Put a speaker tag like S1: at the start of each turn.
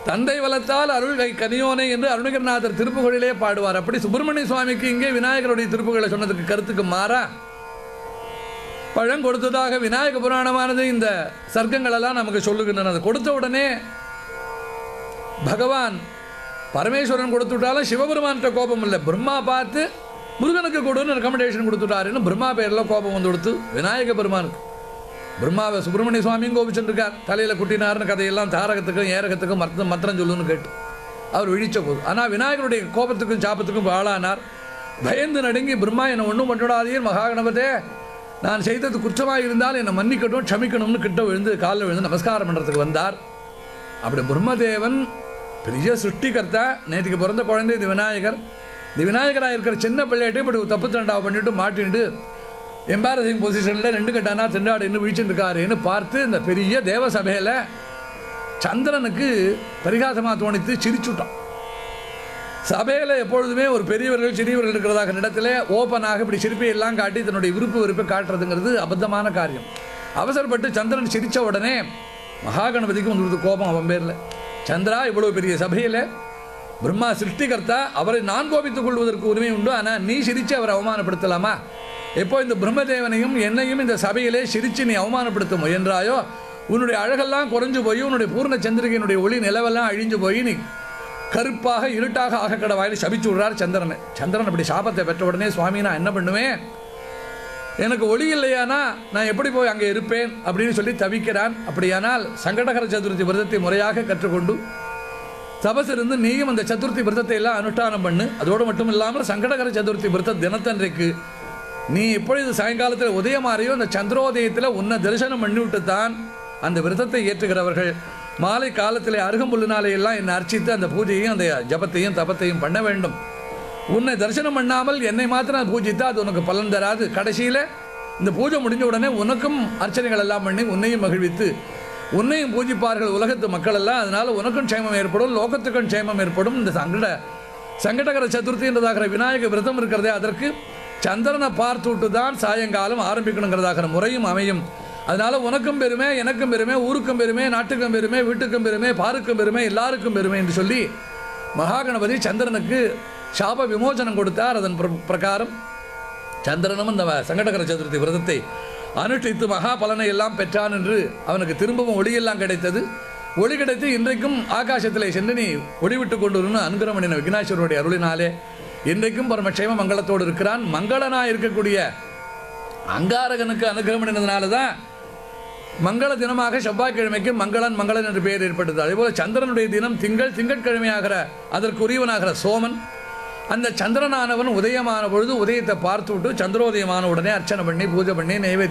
S1: தந்தை வளர்த்தால் அருள் கை கனியோனை என்று அருணகிரிநாதர் திருப்புகழிலே பாடுவார் அப்படி சுப்பிரமணிய சுவாமிக்கு இங்கே விநாயகருடைய திருப்புகளை சொன்னதுக்கு கருத்துக்கு மாறா பழம் கொடுத்ததாக விநாயக புராணமானது இந்த சர்க்கங்கள் எல்லாம் நமக்கு சொல்லுகின்றன அது கொடுத்த உடனே பகவான் பரமேஸ்வரன் கொடுத்து விட்டாலும் சிவபெருமான்கிட்ட கோபம் இல்லை பிரம்மா பார்த்து முருகனுக்கு கொடுன்னு ரெக்கமெண்டேஷன் கொடுத்துட்டாருன்னு பிரம்மா பேரில் கோபம் வந்து கொடுத்து விநாயக பெருமானுக்கு பிரம்மாவை சுப்பிரமணிய சுவாமியும் கோபிச்சுருக்கார் தலையில் குட்டினார்னு கதையெல்லாம் தாரகத்துக்கும் ஏரகத்துக்கும் மற்ற மந்திரம் சொல்லுன்னு கேட்டு அவர் விழிச்ச போது ஆனால் விநாயகருடைய கோபத்துக்கும் சாபத்துக்கும் ஆளானார் பயந்து நடுங்கி பிரம்மா என்னை ஒன்றும் பண்ணிடாதீர் மகாகணபதே நான் செய்தது குற்றமாக இருந்தால் என்னை மன்னிக்கட்டும் க்ஷமிக்கணும்னு கிட்ட விழுந்து காலில் விழுந்து நமஸ்காரம் பண்ணுறதுக்கு வந்தார் அப்படி பிரம்மதேவன் பெரிய சிருஷ்டிகர்த்தா நேற்றுக்கு பிறந்த குழந்தை இது விநாயகர் இந்த விநாயகராக இருக்கிற சின்ன பிள்ளைகிட்ட இப்படி ஒரு தப்பு தண்டாவை பண்ணிட்டு மாட்டிட்டு எம்பாரசிங் பொசிஷனில் ரெண்டு கட்டானா திண்டாடு இன்னும் வீழ்ச்சிட்டு இருக்காருன்னு பார்த்து இந்த பெரிய தேவ சபையில் சந்திரனுக்கு பரிகாசமாக தோணித்து சிரிச்சுட்டான் சபையில் எப்பொழுதுமே ஒரு பெரியவர்கள் சிறியவர்கள் இருக்கிறதாக இடத்துல ஓப்பனாக இப்படி சிரிப்பை எல்லாம் காட்டி தன்னுடைய விருப்பு வெறுப்பை காட்டுறதுங்கிறது அபத்தமான காரியம் அவசரப்பட்டு சந்திரன் சிரித்த உடனே மகாகணபதிக்கு வந்துடுது கோபம் அவன் பேரில் சந்திரா இவ்வளவு பெரிய சபையில் பிரம்மா சிருஷ்டிகர்த்தா அவரை நான் கோபித்துக் கொள்வதற்கு உரிமை உண்டு ஆனால் நீ சிரித்து அவரை அவமானப்படுத்தலாமா எப்போ இந்த பிரம்மதேவனையும் என்னையும் இந்த சபையிலே சிரித்து நீ அவமானப்படுத்த முயன்றாயோ உன்னுடைய அழகெல்லாம் குறைஞ்சு போய் உன்னுடைய பூர்ண சந்திரிகையினுடைய ஒளி நிலவெல்லாம் அழிஞ்சு போய் நீ கருப்பாக இருட்டாக ஆகக்கட வாயில் சபிச்சு விடுறார் சந்திரனை சந்திரன் அப்படி சாபத்தை பெற்ற உடனே சுவாமி நான் என்ன பண்ணுவேன் எனக்கு ஒளி இல்லையானா நான் எப்படி போய் அங்கே இருப்பேன் அப்படின்னு சொல்லி தவிக்கிறான் அப்படியானால் சங்கடகர சதுர்த்தி விரதத்தை முறையாக கற்றுக்கொண்டு தபஸ் இருந்து நீயும் அந்த சதுர்த்தி விரதத்தை எல்லாம் அனுஷ்டானம் பண்ணு அதோடு மட்டும் இல்லாமல் சங்கடகர சதுர்த்தி விரத தினத்தன்றைக்கு நீ எப்பொழுது சாயங்காலத்தில் உதயமாறியோ அந்த சந்திரோதயத்தில் உன்னை தரிசனம் பண்ணிவிட்டு தான் அந்த விரதத்தை ஏற்றுகிறவர்கள் மாலை காலத்தில் அருகம்புல்லினாலே எல்லாம் என்னை அர்ச்சித்து அந்த பூஜையையும் அந்த ஜபத்தையும் தபத்தையும் பண்ண வேண்டும் உன்னை தரிசனம் பண்ணாமல் என்னை மாத்திரம் பூஜித்தா அது உனக்கு பலன் தராது கடைசியில் இந்த பூஜை முடிஞ்ச உடனே உனக்கும் அர்ச்சனைகள் எல்லாம் பண்ணி உன்னையும் மகிழ்வித்து உன்னையும் பூஜிப்பார்கள் உலகத்து மக்கள் எல்லாம் அதனால உனக்கும் க்ஷேமம் ஏற்படும் லோகத்துக்கும் க்ஷேமம் ஏற்படும் இந்த சங்கட சங்கடகர சதுர்த்தி என்றதாகிற விநாயக விரதம் இருக்கிறதே அதற்கு சந்திரனை பார்த்து விட்டு தான் சாயங்காலம் ஆரம்பிக்கணுங்கிறதாகிற முறையும் அமையும் அதனால உனக்கும் பெருமை எனக்கும் பெருமை ஊருக்கும் பெருமை நாட்டுக்கும் பெருமை வீட்டுக்கும் பெருமை பாருக்கும் பெருமை எல்லாருக்கும் பெருமை என்று சொல்லி மகாகணபதி சந்திரனுக்கு சாப விமோசனம் கொடுத்தார் அதன் பிர- பிரகாரம் சந்திரனும் இந்த சங்கடகர சதுர்த்தி விரதத்தை அனுஷ்டித்து மகா பலனை எல்லாம் பெற்றான் என்று அவனுக்கு திரும்பவும் ஒளியெல்லாம் கிடைத்தது ஒளி கிடைத்து இன்றைக்கும் ஆகாசத்திலே சென்று நீ ஒளிவிட்டு கொண்டு வரணும் அனுகிரமணின விக்னாஸ்வரருடைய அருளினாலே இன்றைக்கும் பரமக்ஷேம மங்களத்தோடு இருக்கிறான் மங்களனாக இருக்கக்கூடிய அங்காரகனுக்கு அனுகிரமணினதுனால தான் மங்கள தினமாக செவ்வாய்க்கிழமைக்கு மங்களன் மங்களன் என்று பெயர் ஏற்பட்டது அதேபோல சந்திரனுடைய தினம் திங்கள் திங்கட்கிழமையாகிற அதற்குரியவனாகிற சோமன் அந்த சந்திரனானவன் உதயமான பொழுது உதயத்தை பார்த்து விட்டு சந்திரோதயமான உடனே அர்ச்சனை பண்ணி பூஜை பண்ணி நைவேத்தியம்